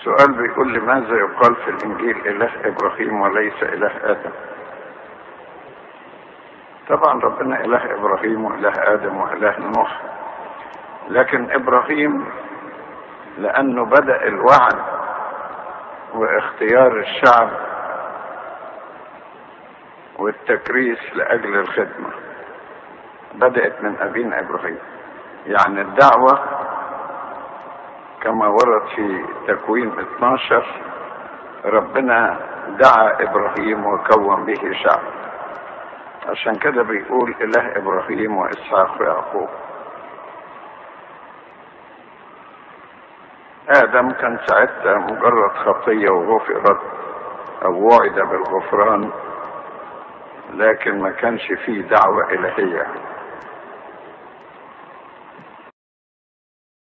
سؤال بيقول لماذا يقال في الانجيل اله ابراهيم وليس اله ادم طبعا ربنا اله ابراهيم واله ادم واله نوح لكن ابراهيم لانه بدا الوعد واختيار الشعب والتكريس لاجل الخدمه بدات من ابينا ابراهيم يعني الدعوه كما ورد في تكوين 12 ربنا دعا ابراهيم وكون به شعب عشان كده بيقول اله ابراهيم واسحاق ويعقوب ادم كان ساعتها مجرد خطيه وغفرت او وعد بالغفران لكن ما كانش فيه دعوه الهيه